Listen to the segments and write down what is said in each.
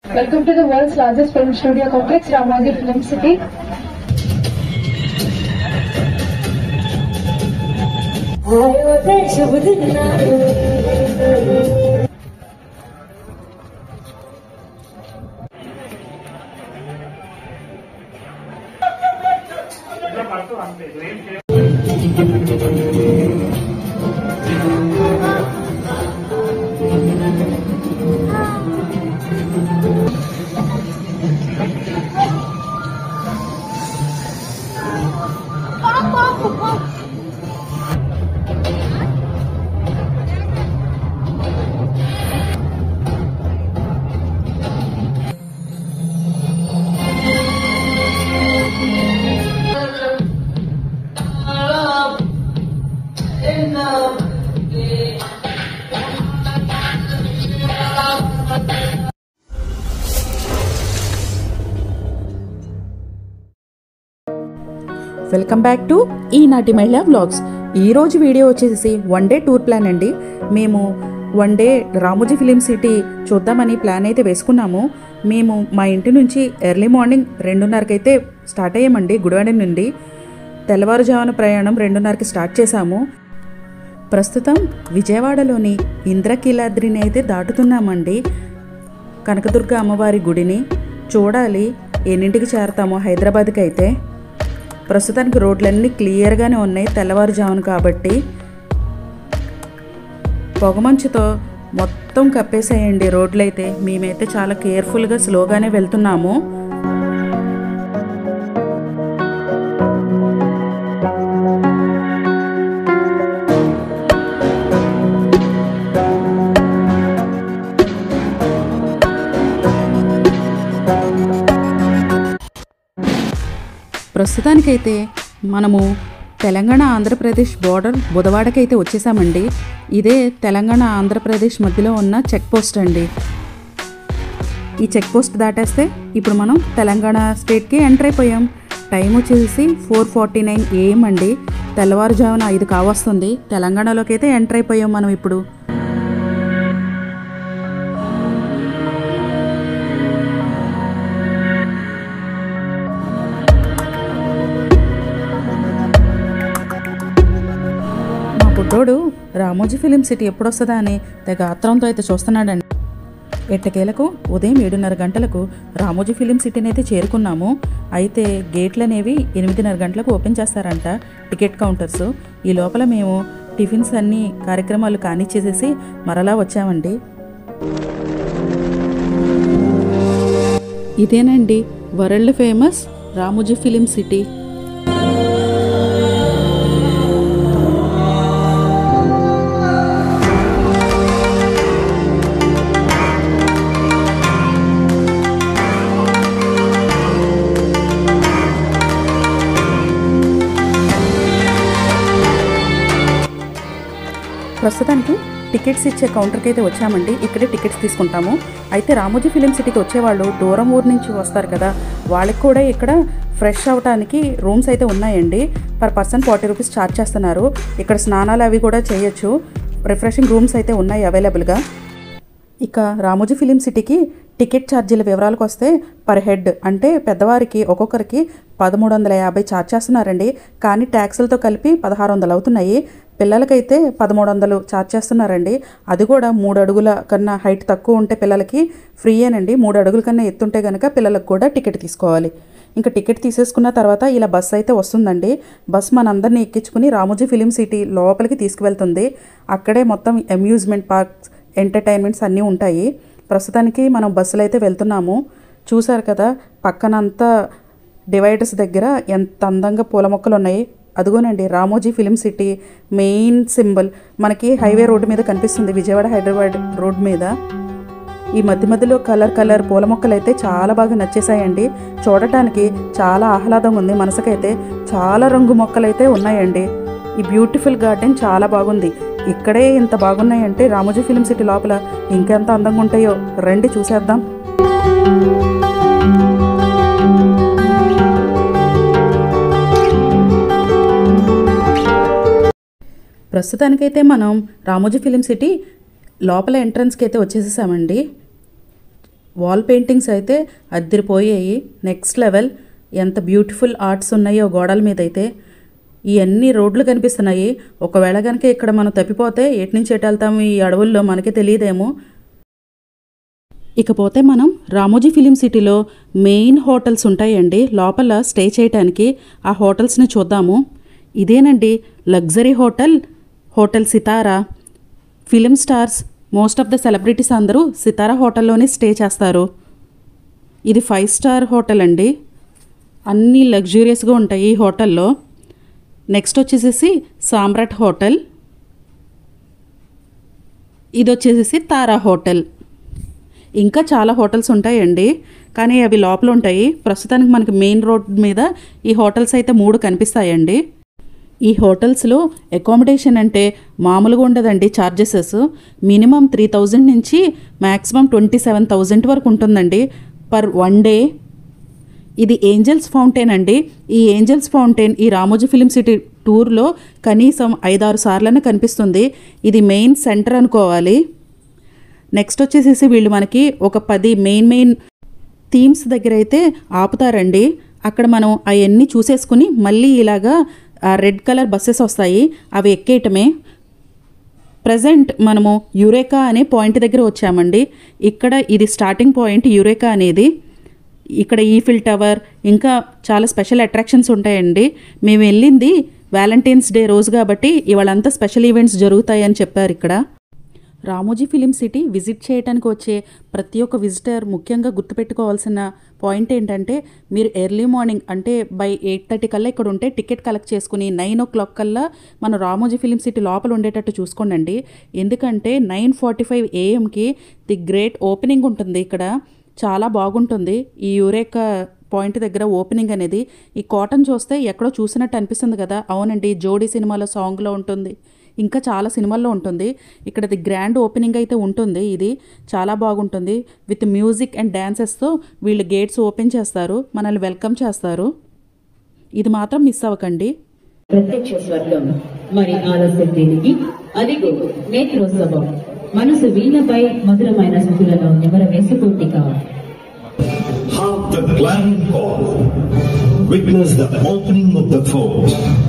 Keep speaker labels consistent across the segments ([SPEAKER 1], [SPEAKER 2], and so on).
[SPEAKER 1] Welcome to the world's largest film studio complex, Ramoji Film City.
[SPEAKER 2] Welcome back to ఈనాటి మహిళా vlogs ఈరోజు video వచ్చేసి one day tour plan అండి మేము one day Ramoji film city చూద్దామని plan అయితే వేసుకున్నాము మేము మా ఇంటి నుంచి ఎర్లీ మార్నింగ్ రెండున్నరకి అయితే స్టార్ట్ అయ్యామండి గుడివాడ నుండి తెల్లవారుజామున ప్రయాణం రెండున్నరకి స్టార్ట్ చేశాము ప్రస్తుతం విజయవాడలోని ఇంద్రకీలాద్రిని అయితే దాటుతున్నామండి కనకదుర్గ అమ్మవారి గుడిని చూడాలి ఎన్నింటికి చేరతామో హైదరాబాద్కి అయితే ప్రస్తుతానికి రోడ్లన్నీ క్లియర్గానే ఉన్నాయి తెల్లవారుజామున కాబట్టి పొగమంచుతో మొత్తం కప్పేసేయండి రోడ్లు అయితే మేమైతే చాలా కేర్ఫుల్గా స్లోగానే వెళ్తున్నాము ప్రస్తుతానికైతే మనము తెలంగాణ ఆంధ్రప్రదేశ్ బోర్డర్ బుధవాడకైతే వచ్చేసామండి ఇదే తెలంగాణ ఆంధ్రప్రదేశ్ మధ్యలో ఉన్న చెక్ పోస్ట్ అండి ఈ చెక్ పోస్ట్ దాటేస్తే ఇప్పుడు మనం తెలంగాణ స్టేట్కి ఎంటర్ అయిపోయాం టైం వచ్చేసి ఫోర్ ఫార్టీ నైన్ ఏఎం అండి తెల్లవారుజామున ఐదు కావస్తుంది తెలంగాణలోకి అయితే ఎంటర్ అయిపోయాం మనం ఇప్పుడు మా పుట్టోడు రామోజీ ఫిలిం సిటీ ఎప్పుడు వస్తుందా అని తెగ ఆత్రంతో అయితే చూస్తున్నాడండి ఎట్టకేలకు ఉదయం ఏడున్నర గంటలకు రామోజీ ఫిలిం సిటీని అయితే చేరుకున్నాము అయితే గేట్లు అనేవి ఎనిమిదిన్నర గంటలకు ఓపెన్ చేస్తారంట టికెట్ కౌంటర్స్ ఈ లోపల మేము టిఫిన్స్ అన్ని కార్యక్రమాలు కానిచ్చేసేసి మరలా వచ్చామండి ఇదేనండి world famous Ramoji film city ప్రస్తుతానికి టికెట్స్ ఇచ్చే కౌంటర్కి అయితే వచ్చామండి ఇక్కడే టికెట్స్ తీసుకుంటాము అయితే రామోజీ ఫిలిం సిటీకి వచ్చేవాళ్ళు దూరం ఊరు నుంచి వస్తారు కదా వాళ్ళకి కూడా ఇక్కడ ఫ్రెష్ అవడానికి రూమ్స్ అయితే ఉన్నాయండి per person forty rupees charge చేస్తున్నారు ఇక్కడ స్నానాలు అవి కూడా చేయొచ్చు రిఫ్రెషింగ్ రూమ్స్ అయితే ఉన్నాయి అవైలబుల్గా ఇక రామోజీ ఫిలిం సిటీకి టికెట్ ఛార్జీల వివరాలకు వస్తే పర్ హెడ్ అంటే పెద్దవారికి ఒక్కొక్కరికి పదమూడు వందల యాభై ఛార్జ్ చేస్తున్నారండి కానీ ట్యాక్సులతో కలిపి పదహారు వందలు అవుతున్నాయి పిల్లలకైతే పదమూడు వందలు ఛార్జ్ చేస్తున్నారండి అది కూడా మూడు అడుగుల కన్నా హైట్ తక్కువ ఉంటే పిల్లలకి ఫ్రీయేనండి మూడు అడుగుల కన్నా ఎత్తుంటే కనుక పిల్లలకు కూడా టికెట్ తీసుకోవాలి ఇంకా టికెట్ తీసేసుకున్న తర్వాత ఇలా బస్ అయితే వస్తుందండి బస్ మనందరినీ ఎక్కించుకుని రామోజీ ఫిలిం సిటీ లోపలికి తీసుకువెళ్తుంది అక్కడే మొత్తం అమ్యూజ్మెంట్ పార్క్స్ ఎంటర్టైన్మెంట్స్ అన్నీ ఉంటాయి ప్రస్తుతానికి మనం బస్సులో అయితే వెళ్తున్నాము చూసారు కదా పక్కనంతా డివైడర్స్ దగ్గర ఎంత అందంగా పూల మొక్కలు ఉన్నాయి అదిగోనండి Ramoji film city main symbol మనకి హైవే రోడ్డు మీద కనిపిస్తుంది విజయవాడ హైదరాబాద్ రోడ్ మీద ఈ మధ్య మధ్యలో కలర్ కలర్ పూల మొక్కలు అయితే చాలా బాగా నచ్చేసాయండి చూడటానికి చాలా ఆహ్లాదంగా ఉంది మనసుకైతే చాలా రంగు మొక్కలు అయితే ఉన్నాయండి ఈ బ్యూటిఫుల్ గార్డెన్ చాలా బాగుంది ఇక్కడే ఇంత బాగున్నాయంటే రామోజీ ఫిలిం సిటీ లోపల ఇంకెంత అందంగా ఉంటాయో రండి చూసేద్దాం ప్రస్తుతానికైతే మనం రామోజీ ఫిలిం సిటీ లోపల ఎంట్రన్స్కి అయితే వచ్చేసేసామండి వాల్ పెయింటింగ్స్ అయితే అద్దరిపోయాయి నెక్స్ట్ లెవెల్ ఎంత బ్యూటిఫుల్ ఆర్ట్స్ ఉన్నాయో గోడల మీద అయితే ఇవన్నీ రోడ్లు కనిపిస్తున్నాయి ఒకవేళ కనుక ఇక్కడ మనం తప్పిపోతే ఎటు నుంచి ఎటు వెళ్తాము ఈ అడవుల్లో మనకే తెలియదేమో ఇకపోతే మనం రామోజీ ఫిలిం సిటీలో మెయిన్ హోటల్స్ ఉంటాయండి లోపల స్టే చేయడానికి ఆ హోటల్స్ని చూద్దాము ఇదేనండి luxury hotel hotel Sitara film stars most of the celebrities అందరూ సితారా హోటల్లోనే స్టే చేస్తారు ఇది ఫైవ్ స్టార్ హోటల్ అండి అన్నీ లగ్జూరియస్గా ఉంటాయి ఈ హోటల్లో నెక్స్ట్ వచ్చేసేసి సామ్రాట్ హోటల్ ఇది వచ్చేసేసి తారా హోటల్ ఇంకా చాలా హోటల్స్ ఉంటాయండి కానీ అవి లోపల ఉంటాయి ప్రస్తుతానికి మనకి మెయిన్ రోడ్ మీద ఈ హోటల్స్ అయితే మూడు కనిపిస్తాయండి ఈ హోటల్స్లో అకామిడేషన్ అంటే మామూలుగా ఉండదండి ఛార్జెసెస్ మినిమం త్రీ థౌజండ్ నుంచి మ్యాక్సిమం ట్వంటీ సెవెన్ థౌజండ్ వరకు ఉంటుందండి పర్ వన్ డే ఇది ఏంజల్స్ ఫౌంటైన్ అండి ఈ ఏంజల్స్ ఫౌంటైన్ ఈ రామోజీ ఫిలిం సిటీ టూర్లో కనీసం ఐదారు సార్లనే కనిపిస్తుంది ఇది మెయిన్ సెంటర్ అనుకోవాలి నెక్స్ట్ వచ్చేసేసి వీళ్ళు మనకి ఒక పది మెయిన్ మెయిన్ థీమ్స్ దగ్గర అయితే ఆపుతారండి అక్కడ మనం అవన్నీ చూసేసుకుని మళ్ళీ ఇలాగా రెడ్ కలర్ బస్సెస్ వస్తాయి అవి ఎక్కేయటమే ప్రజెంట్ మనము యురేకా అనే పాయింట్ దగ్గర వచ్చామండి ఇక్కడ ఇది స్టార్టింగ్ పాయింట్ యురేకా అనేది ఇక్కడ ఈఫిల్ టవర్ ఇంకా చాలా స్పెషల్ అట్రాక్షన్స్ ఉంటాయండి మేము వెళ్ళింది వ్యాలంటైన్స్ డే రోజు కాబట్టి ఇవాళంతా స్పెషల్ ఈవెంట్స్ జరుగుతాయని చెప్పారు ఇక్కడ రామోజీ ఫిలిం సిటీ విజిట్ చేయడానికి వచ్చే ప్రతి ఒక్క విజిటర్ ముఖ్యంగా గుర్తుపెట్టుకోవాల్సిన పాయింట్ ఏంటంటే మీరు ఎర్లీ మార్నింగ్ అంటే బై ఎయిట్ థర్టీ కల్లా ఇక్కడ ఉంటే టికెట్ కలెక్ట్ చేసుకుని నైన్ ఓ క్లాక్ కల్లా మన రామోజీ ఫిలిం సిటీ లోపల ఉండేటట్టు చూసుకోండి ఎందుకంటే నైన్ ఫార్టీ ఫైవ్ ఏఎంకి ది గ్రేట్ ఓపెనింగ్ ఉంటుంది ఇక్కడ చాలా బాగుంటుంది ఈ యూరేకా పాయింట్ దగ్గర ఓపెనింగ్ అనేది ఈ కాటన్ చూస్తే ఎక్కడో చూసినట్టు అనిపిస్తుంది కదా అవునండి జోడీ సినిమాలో సాంగ్లో ఉంటుంది ఇంకా చాలా సినిమాల్లో ఉంటుంది ఇక్కడ ది గ్రాండ్ ఓపెనింగ్ అయితే ఉంటుంది ఇది చాలా బాగుంటుంది విత్ మ్యూజిక్ అండ్ డ్యాన్సెస్తో వీళ్ళు గేట్స్ ఓపెన్ చేస్తారు మనల్ని వెల్కమ్ చేస్తారు ఇది మాత్రం మిస్ అవ్వకండి
[SPEAKER 3] ప్రత్యక్ష స్వర్గం మరి ఆలస్యం దేనికి అదిగో నేత్రోత్సవం మనసు వీణపై మధురమైన స్మృతులను నిమరవేసుకోటిక
[SPEAKER 4] Hark the clarion call. Witness the opening of the fort.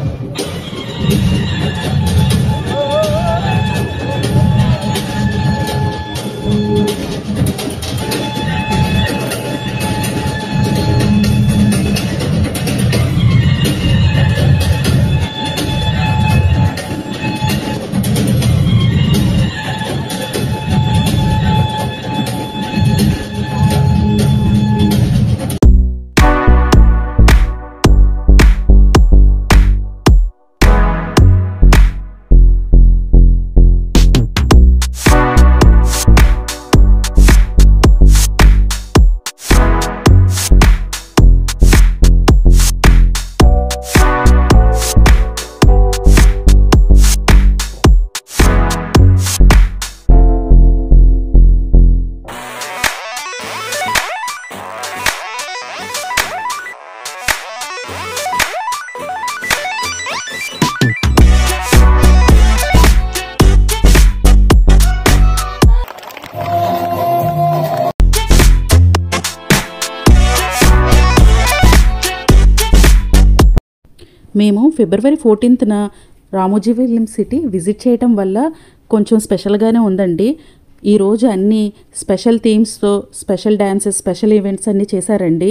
[SPEAKER 2] మేము ఫిబ్రవరి ఫోర్టీన్త్న రామోజీ ఫిలిం సిటీ విజిట్ చేయటం వల్ల కొంచెం స్పెషల్గానే ఉందండి ఈరోజు అన్ని స్పెషల్ థీమ్స్తో స్పెషల్ డ్యాన్సెస్ స్పెషల్ ఈవెంట్స్ అన్నీ చేశారండి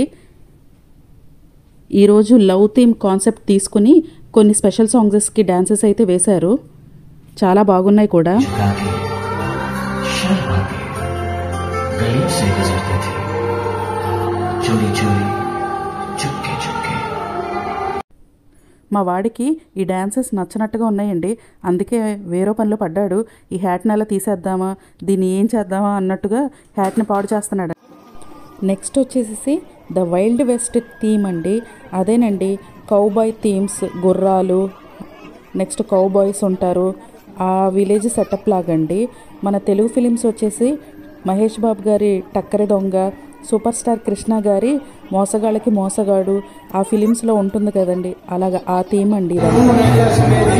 [SPEAKER 2] ఈరోజు లవ్ థీమ్ కాన్సెప్ట్ తీసుకుని కొన్ని స్పెషల్ సాంగ్సెస్కి డ్యాన్సెస్ అయితే వేశారు చాలా బాగున్నాయి కూడా
[SPEAKER 5] शर्मा के गले से गुजरते थे चोरी चोरी चुपके चुपके
[SPEAKER 2] మా వాడికి ఈ డ్యాన్సెస్ నచ్చినట్టుగా ఉన్నాయండి అందుకే వేరే పనిలో పడ్డాడు ఈ హ్యాట్ని అలా తీసేద్దామా దీన్ని ఏం చేద్దామా అన్నట్టుగా హ్యాట్ని పాడు చేస్తున్నాడు నెక్స్ట్ వచ్చేసి ద వైల్డ్ వెస్ట్ థీమ్ అండి అదేనండి కౌబాయ్ థీమ్స్ గుర్రాలు నెక్స్ట్ కౌబాయ్స్ ఉంటారు ఆ విలేజ్ సెటప్ లాగండి మన తెలుగు ఫిలిమ్స్ వచ్చేసి మహేష్ బాబు గారి టక్కరి దొంగ సూపర్ స్టార్ కృష్ణ గారి మోసగాళ్ళకి మోసగాడు ఆ ఫిలిమ్స్లో ఉంటుంది కదండి అలాగా ఆ థీమ్ అండి ఇది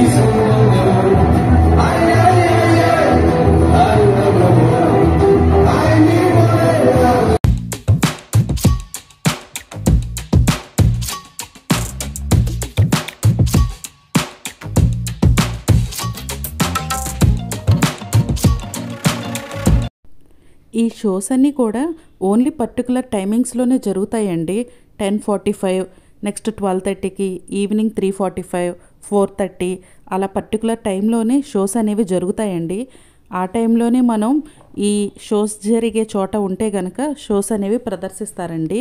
[SPEAKER 2] ఈ షోస్ అన్నీ కూడా ఓన్లీ పర్టికులర్ టైమింగ్స్లోనే జరుగుతాయండి ten forty five next twelve థర్టీకి evening three forty five four thirty అలా పర్టికులర్ టైంలోనే షోస్ అనేవి జరుగుతాయండి ఆ టైంలోనే మనం ఈ షోస్ జరిగే చోట ఉంటే గనక షోస్ అనేవి ప్రదర్శిస్తారండి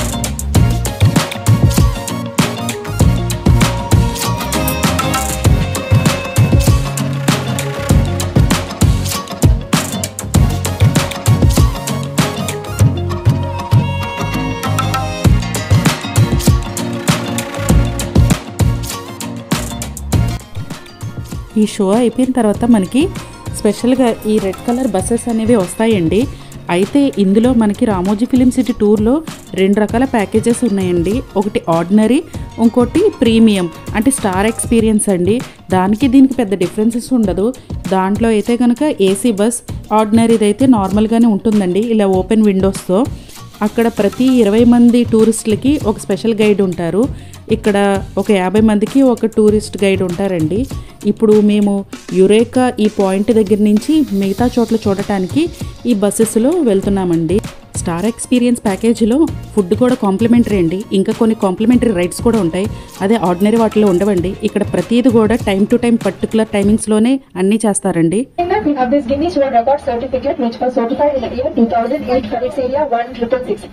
[SPEAKER 2] ఈ షో అయిపోయిన తర్వాత మనకి స్పెషల్గా ఈ రెడ్ కలర్ బస్సెస్ అనేవి వస్తాయండి అయితే ఇందులో మనకి రామోజీ ఫిలిం సిటీ టూర్లో రెండు రకాల ప్యాకేజెస్ ఉన్నాయండి ఒకటి ఆర్డినరీ ఇంకోటి ప్రీమియం అంటే స్టార్ ఎక్స్పీరియన్స్ అండి దానికి దీనికి పెద్ద డిఫరెన్సెస్ ఉండదు దాంట్లో అయితే కనుక ఏసీ బస్ ఆర్డినరీది అయితే నార్మల్గానే ఉంటుందండి ఇలా ఓపెన్ విండోస్తో అక్కడ ప్రతి ఇరవై మంది టూరిస్టులకి ఒక స్పెషల్ గైడ్ ఉంటారు ఇక్కడ ఒక యాభై మందికి ఒక టూరిస్ట్ గైడ్ ఉంటారండి ఇప్పుడు మేము యురేకా ఈ పాయింట్ దగ్గర నుంచి మిగతా చోట్ల చూడటానికి ఈ బస్సెస్లో వెళ్తున్నామండి స్టార్ ఎక్స్పీరియన్స్ ప్యాకేజీలో ఫుడ్ కూడా కాంప్లిమెంటరీ అండి ఇంకా కొన్ని కాంప్లిమెంటరీ రైడ్స్ కూడా ఉంటాయి అదే ఆర్డినరీ వాటిలో ఉండవండి ఇక్కడ ప్రతిది కూడా టైం టు టైం పర్టికులర్ టైమింగ్స్లోనే అన్నీ చేస్తారండి
[SPEAKER 1] In that, we have this Guinness World Record certificate which was certified in the year 2008 for its area 1666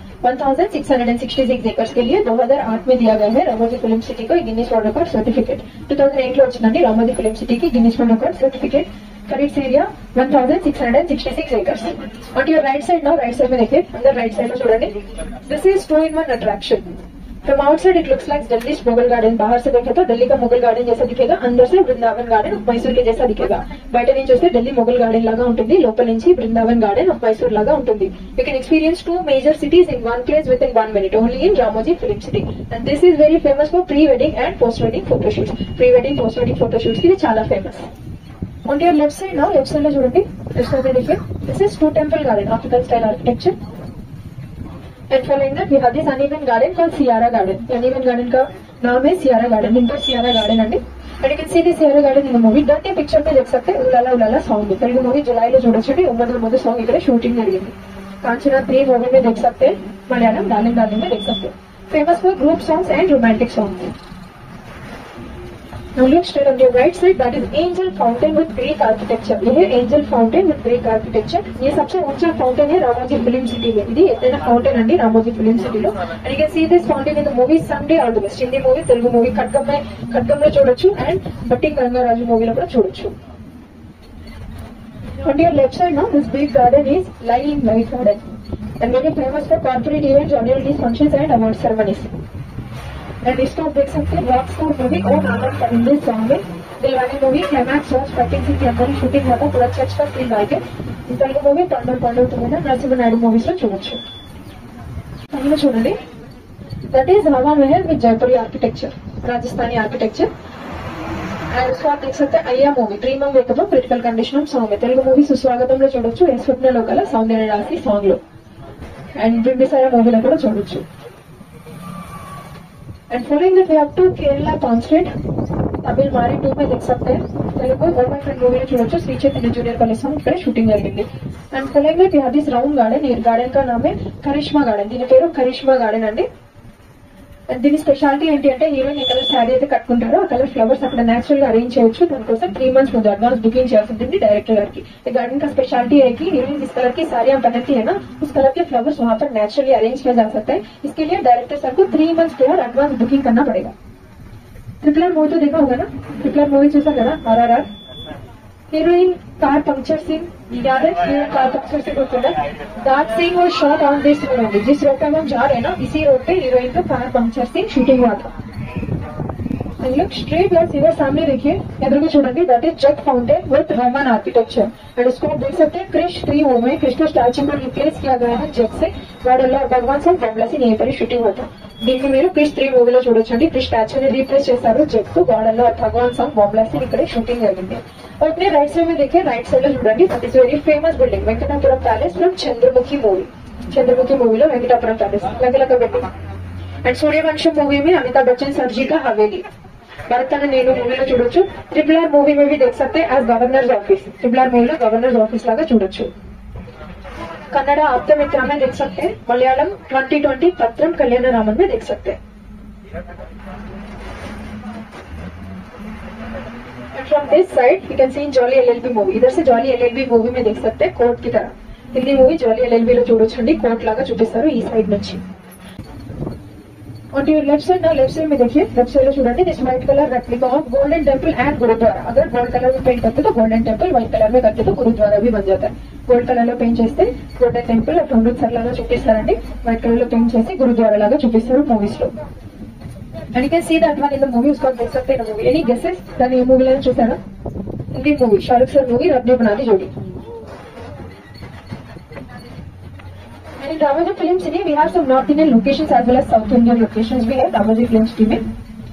[SPEAKER 1] 1666 acres के लिए 2008 में दिया गया है रामोजी फिल्म सिटी को गिनीज वर्ल्ड रिकॉर्ड सर्टिफिकेट 2008 లో వచ్చిందండి రామోజీ ఫిలిం సిటీకి Guinness world record certificate for its area 1666 acres on your right side now right side में देखिए अंदर right side में చూడండి this is two in one attraction From outside it looks like Delhi's Mughal garden. बाहर से देखे तो दिल्ली का मुगल गार्डन जैसा दिखेगा अंदर से वृंदावन गार्डन मैसूर के जैसा दिखेगा బయట నుంచి వస్తే ఢిల్లీ మొగల్ గార్డెన్ లాగా ఉంటుంది లోపల నుంచి బృందావన్ గార్డెన్ ఆఫ్ మైసూర్ లాగా ఉంటుంది you can experience two major cities in one place within one minute only in Ramoji film city and this is very famous for pre wedding and post wedding photoshoots pre wedding post wedding photoshoots ఇది చాలా famous On your left side now, left side లో చూడండి left side में देखिए this is two temple garden African style architecture and following that we have this uneven garden called Sierra Garden uneven garden का नाम है Sierra Garden इनका Sierra Garden अंడి and you can see this Sierra Garden in the movie that picture में देख सकते हैं ఉలాలా ఉలాలా సాంగ్ తెలుగు మూవీ జులైలో చూడొచ్చండి ఉమ్మడి ముందు సాంగ్ ఇక్కడ షూటింగ్ జరిగింది కాంచనా త్రీ మూవీ में देख सकते हैं मलयालम डार्लिंग डार्लिंग में देख सकते हैं famous for group songs and romantic songs Now look straight on your right side. That is Angel Fountain with Greek architecture. ये है Angel Fountain with Greek architecture. ये सबसे ऊंचा फाउंटेन है रामोजी फिल्म सिटी में ఇది ఎత్తైన ఫౌంటైన్ అండి రామోజీ ఫిల్మ్ సిటీలో and you can see this fountain in the movie Sunday all the best Hindi movie Telugu movie Khadgam ఖడ్గంలో చూడొచ్చు అండ్ బట్టి గంగారాజు మూవీలో కూడా చూడొచ్చు On your left side now, this big garden is Lying White Garden and very famous for corporate events, annual days, functions and award ceremonies. And इसको आप देख सकते हैं रॉक स्टार मूवी और नाटक परिंदे सॉन्ग में Dilwale movie climax song fighting scene के अंदर షూటింగ్ हुआ था पूरा चर्च का सीन लाइक ఈ తెలుగు మూవీ పండుగ పండుగ మీద నరసింహనాయుడు మూవీస్ లో చూడొచ్చు అందులో చూడండి that is Hawa Mahal with जयपुरी architecture Rajasthani architecture and so आप देख सकते हैं అయ్యా మూవీ ప్రీమియం వేకతో critical condition of song Telugu movie సుస్వాగతంలో చూడొచ్చు ఏ స్వప్నలో గల సౌందర్య రాసి సాంగ్ లో అండ్ బింబిసార మూవీలో కూడా చూడొచ్చు And following that, we have two Kerala pamphlet. తమిళ మారి టూ మీద देख सकते हैं తెలుగు ఓపెన్ ఫ్రెండ్ మూవీ చూడొచ్చు శ్రీ చైతన్య జూనియర్ కాలేజ్ లో ఇక్కడ షూటింగ్ జరిగింది and following that we this round garden ఈ గార్డెన్ కా నామే కరిష్మా గార్డెన్ దీని పేరు కరిష్మా గార్డెన్ అండి అండ్ దీని స్పెషాలిటీ ఏంటి అంటే హీరోయిన్ ఏ కలర్ శారీ అయితే కట్టుకుంటారో ఆ కలర్ ఫ్లవర్స్ అక్కడ నేచురల్ గా అరేంజ్ చేయొచ్చు దానికోసం త్రీ మంత్స్ ముందు అడ్వాన్స్ बुकिंग చేయాల్సి ఉంటుంది डायरेक्टर గారికి ఈ गार्डन का स्पेशलिटी है कि हीरोइन जिस कलर की साड़ियां पहनती है ना उस कलर के फ्लावर्स वहाँ पर नेचुरली अरेंज किया जा सकता है इसके लिए डायरेक्टर सर को थ्री मंथ्स पहले एडवांस बुकिंग करना पड़ेगा ट्रिपल आर मूवी तो देखा होगा ना ट्रिपल आर मूवी చూసారు కదా RRR heroine car puncture scene याद है हीरोइन कार पंक्चर से होता है that scene was shot on this road only जिस रोड पे हम जा रहे हैं ना इसी रोड पे हीरोइन का कार पंक्चर सीन शूटिंग हुआ था And look straight लाइट सीधा सामने देखिए इधर को छोड़ेंगे that is jug fountain with Roman architecture and इसको आप देख सकते हैं क्रिश ट्री वो में कृष्ण स्टैचू को रिप्लेस किया गया है जग से వాడల్లో భగవాన్ సింగ్ బొమ్మల సింగ్ ఏ పరి షూటింగ్ అవుతాం దీన్ని మీరు క్రిష్ త్రీ మూవీలో చూడొచ్చండి క్రిష్ స్టాచ్యూ ని రీప్లేస్ చేశారు జగ్ తో గోడల్లో భగవాన్ సాంగ్ బొమ్మల సింగ్ ఇక్కడ షూటింగ్ జరిగింది अपने राइट साइड में देखिए राइट साइड లో చూడండి that is very famous building Venkatapuram palace from Chandramukhi movie Chandramukhi మూవీలో వెంకటాపురం ప్యాలెస్ లగలగ బిల్డింగ్ అండ్ సూర్యవంశం మూవీ में अमिताभ बच्चन सर जी का हवेली భరత్ అనే నేను మూవీలో చూడొచ్చు ట్రిపుల్ ఆర్ మూవీ में भी देख सकते हैं as governor's office triple R మూవీలో గవర్నర్స్ ఆఫీస్ లాగా చూడొచ్చు कन्नड़ा आपदा मित्रा में देख सकते हैं मलयालम 2020 पत्रम कल्याण रामन में देख सकते हैं from this side you can see in Jolly LLB movie इधर से जॉली एलएलबी మూవీ में देख सकते हैं కోర్ట్ की तरह హిందీ మూవీ జాలీ ఎల్ఎల్బీ లో చూడొచ్చండి కోర్ట్ లాగా చూపిస్తారు ఈ సైడ్ నుంచి और लेफ्ट साइड ना लेफ्ट साइड में देखिए लेफ्ट साइड में చూడండి this white colour replica of Golden Temple and gurudwara अगर गोल्ड कलर में पेंट करते तो गोल्डन टेम्पल व्हाइट कलर में करते तो गुरुद्वारा भी बन जाता है గోల్డ్ కలర్ లో పెయింట్ చేస్తే గోల్డెన్ టెంపుల్ అట్లా అమృత్సర్ లాగా చూపిస్తారండి వైట్ కలర్ లో పెయింట్ చేసి గురుద్వారా లాగా చూపిస్తారు మూవీస్ లో and you can see that one in the movie उसको देख सकते हैं मूवी एनी गेसेस దాని ఏ మూవీలో చూసారా Hindi movie Shahrukh sir movie Rab Ne Bana दी जोड़ी And in Ramoji Film City, we have some North Indian locations as well as South Indian locations. We have Ramoji Film City में.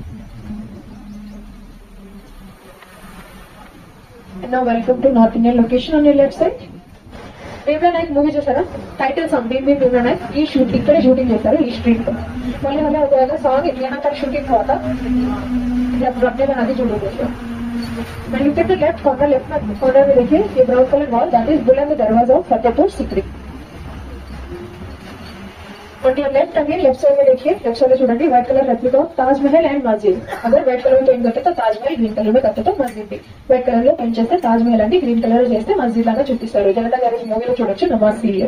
[SPEAKER 1] And now welcome to North Indian location on your left side. Bheemla Nayak movie చూసారా title song Bheem Bheem Bheemla Nayak ఈ shoot ఇక్కడే shooting చేశారు ఈ street లో మళ్ళీ మళ్ళీ ఒక సాంగ్ यहाँ पर शूटिंग हुआ था जब रबने बना दी जोड़ी देखिए मैं look at the left corner left corner में देखिए ये brown colour wall that is Buland Darwaza of Fatehpur Sikri और ये लेफ्ट अगेन लेफ्ट साइड में देखिए लेफ्ट साइड में చూడండి white colour replica of Taj Mahal and మస్జిద్ అగర్ వైట్ కలర్ में పెయింట్ करते तो ताज महल గ్రీన్ కలర్ में करते तो మస్జిద్ भी వైట్ కలర్ లో పెయింట్ చేస్తే తాజ్ महल అండి గ్రీన్ కలర్ చేస్తే మస్జిద్ లాగా చూపిస్తారు జనతా గ్యారేజ్ మూవీలో చూడొచ్చు నమాజ్ సీరియల్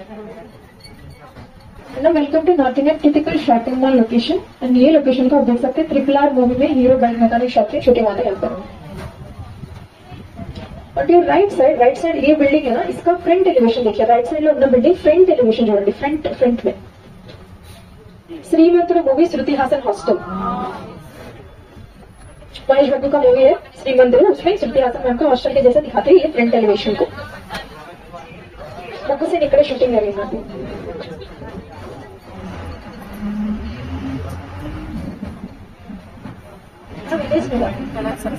[SPEAKER 1] ना welcome to north Indian typical shopping mall location and ये लोकेशन को आप देख सकते हैं ट्रिपल आर मूवी में हीरो बाइक मैकेनिक शॉप की शूटिंग होने यहाँ पर और your right side right side ये बिल्डिंग है ना इसका फ्रंट एलिवेशन देखिए राइट साइड లో ఉన్న బిల్డింగ్ ఫ్రంట్ ఎలివేషన్ చూడండి ఫ్రంట్ ఫ్రంట్ में श्रीमंत मूवी श्रुति हासन हॉस्टल महेश बाबू का मूवी है श्रीमंदिर उसमें श्रुति हासन मैम का हॉस्टल के जैसे दिखाते हैं ये फ्रंट एलिवेशन को मुझे से निकले शूटिंग लगी यहाँ पे हाँ, विदेश में था।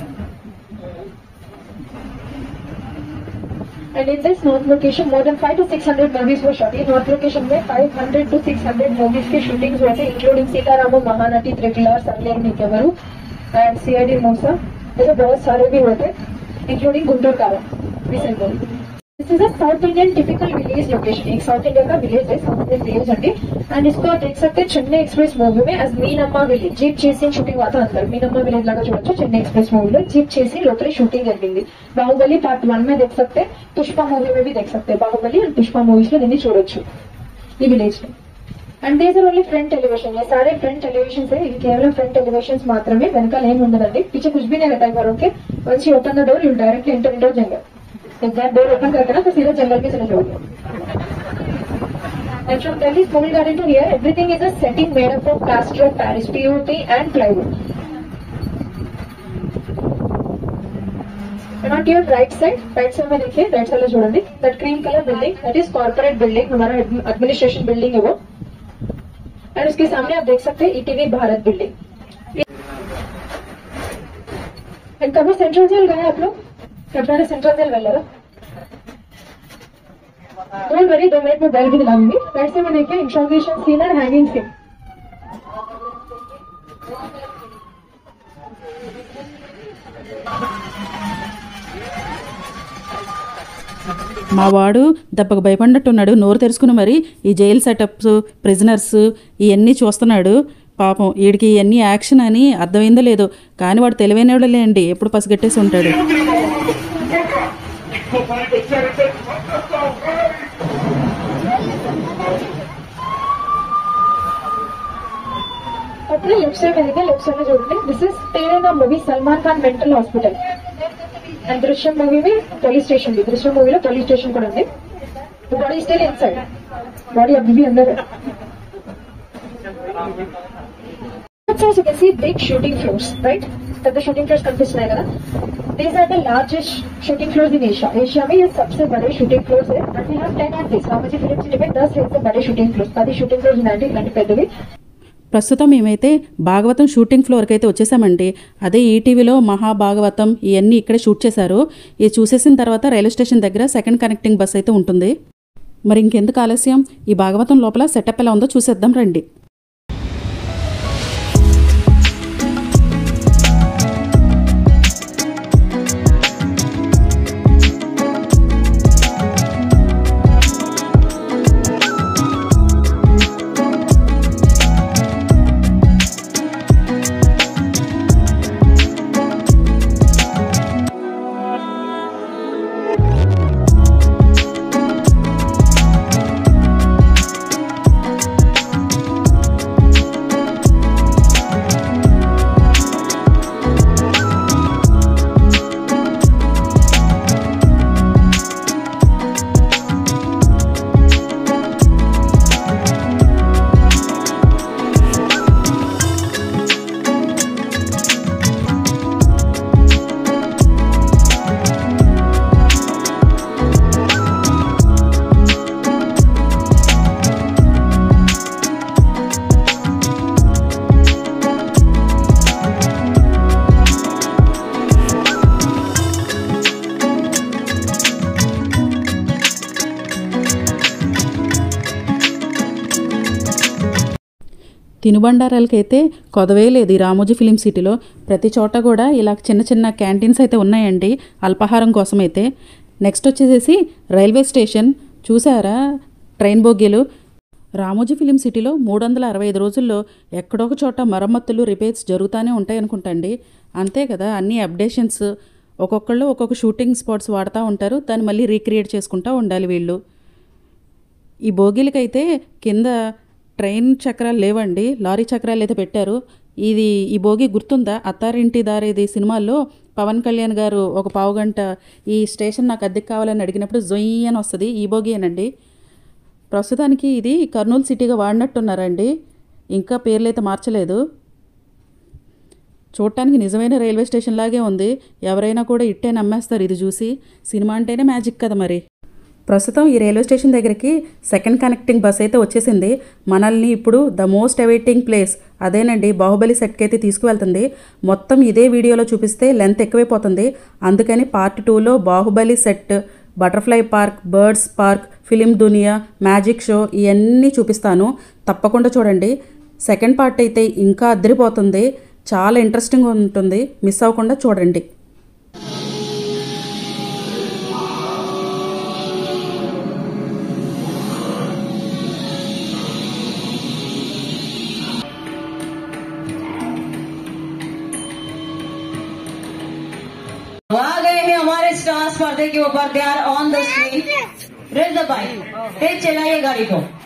[SPEAKER 1] And in this north location, more than 5 to 600 movies were shot. In north location में 500 to 600 movies के shootings हुए थे, including सीतारामम, महानटी, त्रिकलर, संदेह निकेवरू and CID मोसा. ऐसे बहुत सारे भी हुए थे, including गुंटूर कारा. recently. This is a South Indian typical village location. एक South India का village है, South Indian village अंडे. And इसको आप देख सकते हैं चेन्नई एक्सप्रेस मूवी में as Meenamma village jeep chasing shooting हुआ था अंदर मीनम्मा विलेज లాగా చూడొచ్చు చెన్నై एक्सप्रेस मूवी లో జీప్ చేసి లోపల షూటింగ్ జరిగింది బాహుబలి పార్ట్ వన్ में देख सकते हैं पुष्पा मूवी में भी देख सकते हैं बाहुबली అండ్ పుష్ప మూవీస్ లో దీన్ని చూడొచ్చు ఈ విలేజ్ లో and these are only front elevation ये सारे फ्रंट एलिवेशन है ఇది కేవలం ఫ్రంట్ ఎలివేషన్స్ మాత్రమే వెనకాల ఏమి ఉండదండి पीछे कुछ भी नहीं रहता है घरों के once you open the door you directly enter into जंगल एक बार डोर ओपन करके ना तो सीधा जंगल में चले जाओगे And from Delhi's Mughal Garden to here, everything is a setting made up of plaster of Paris, POP and plywood. And on your right side, right side में देखिए, right side में చూడండి, that cream color building, that is corporate building, हमारा administration building है वो. And उसके सामने आप देख सकते हैं ETV भारत building. And कभी सेंट्रल जेल गए आप लोग? ఎప్పుడైనా సెంట్రల్ జైల్ వెళ్ళారా डोंट वरी दो मिनट में बेल भी दिलाऊंगी राइट से मैं देखिए इंट्रोगेशन सीन और हैंगिंग सीन
[SPEAKER 2] మా వాడు దెబ్బకు భయపడినట్టున్నాడు నోరు తెరుచుకుని మరి ఈ జైలు సెటప్స్ ప్రిజనర్స్ ఇవన్నీ చూస్తున్నాడు పాపం వీడికి ఇవన్నీ యాక్షన్ అని అర్థమైందో లేదో కానీ వాడు తెలివైనవాడులే అండి ఎప్పుడు పసిగట్టేసి ఉంటాడు
[SPEAKER 1] अपने लेफ्ट साइड में देखिए लेफ्ट साइड में जोड़ने this is Tere Naam movie Salman Khan mental hospital and Drishyam movie में పోలీస్ స్టేషన్ भी దృశ్యం మూవీలో పోలీస్ స్టేషన్ కూడా ఉంది body still inside body అभी भी अंदर है So you can see big shooting floors, right? तब the shooting floors కనిపిస్తున్నాయి కదా These are the largest shooting floors in Asia. Asia में ये सबसे बड़े shooting floors है. But we have 10 of these. Ramoji film city में 10 ऐसे बड़े shooting floors. 10 shooting floors ఉన్నాయండి ఇలాంటి పెద్దవి.
[SPEAKER 2] ప్రస్తుతం మేమైతే భాగవతం షూటింగ్ ఫ్లోర్కి అయితే వచ్చేసామండి అదే ఈటీవీలో మహాభాగవతం ఇవన్నీ ఇక్కడే షూట్ చేశారు ఇది చూసేసిన తర్వాత రైల్వే స్టేషన్ దగ్గర సెకండ్ కనెక్టింగ్ బస్ అయితే ఉంటుంది మరి ఇంకెందుకు ఆలస్యం ఈ భాగవతం లోపల సెటప్ ఎలా ఉందో చూసేద్దాం రండి తినుబండారాలకైతే కొదవే లేదు ఈ రామోజీ ఫిలిం సిటీలో ప్రతి చోట కూడా ఇలా చిన్న చిన్న క్యాంటీన్స్ అయితే ఉన్నాయండి అల్పాహారం కోసం అయితే నెక్స్ట్ వచ్చేసేసి రైల్వే స్టేషన్ చూసారా ట్రైన్ బోగీలు రామోజీ ఫిలిం సిటీలో మూడు వందల అరవై ఐదు రోజుల్లో ఎక్కడొక చోట మరమ్మతులు రిపేర్స్ జరుగుతూనే ఉంటాయి అనుకుంటండి అంతే కదా అన్ని అప్డేషన్స్ ఒక్కొక్కళ్ళు ఒక్కొక్క షూటింగ్ స్పాట్స్ వాడుతూ ఉంటారు దాన్ని మళ్ళీ రీక్రియేట్ చేసుకుంటూ ఉండాలి వీళ్ళు ఈ బోగీలకైతే కింద ట్రైన్ చక్రాలు లేవండి లారీ చక్రాలు అయితే పెట్టారు ఇది ఈ బోగి గుర్తుందా అత్తారింటి దారేది సినిమాల్లో పవన్ కళ్యాణ్ గారు ఒక పావు గంట ఈ స్టేషన్ నాకు అద్దెకి కావాలని అడిగినప్పుడు జొయ్యి అని వస్తుంది ఈ బోగియేనండి ప్రస్తుతానికి ఇది కర్నూలు సిటీగా వాడినట్టున్నారండి ఇంకా పేర్లు అయితే మార్చలేదు చూడటానికి నిజమైన రైల్వే స్టేషన్ లాగే ఉంది ఎవరైనా కూడా ఇట్టే నమ్మేస్తారు ఇది చూసి సినిమా అంటేనే మ్యాజిక్ కదా మరి ప్రస్తుతం ఈ రైల్వే స్టేషన్ దగ్గరికి సెకండ్ కనెక్టింగ్ బస్ అయితే వచ్చేసింది మనల్ని ఇప్పుడు ద మోస్ట్ అవైటింగ్ ప్లేస్ అదేనండి బాహుబలి సెట్కి అయితే తీసుకువెళ్తుంది మొత్తం ఇదే వీడియోలో చూపిస్తే లెంత్ ఎక్కువైపోతుంది అందుకని పార్ట్ టూలో Baahubali set butterfly park birds park film Duniya magic show ఇవన్నీ చూపిస్తాను తప్పకుండా చూడండి సెకండ్ పార్ట్ అయితే ఇంకా అద్దరిపోతుంది చాలా ఇంట్రెస్టింగ్ ఉంటుంది మిస్ అవ్వకుండా చూడండి
[SPEAKER 3] आ गए हैं हमारे स्टार्स पर्दे के ऊपर they are on the screen ride the bike तेज चलाइए गाड़ी को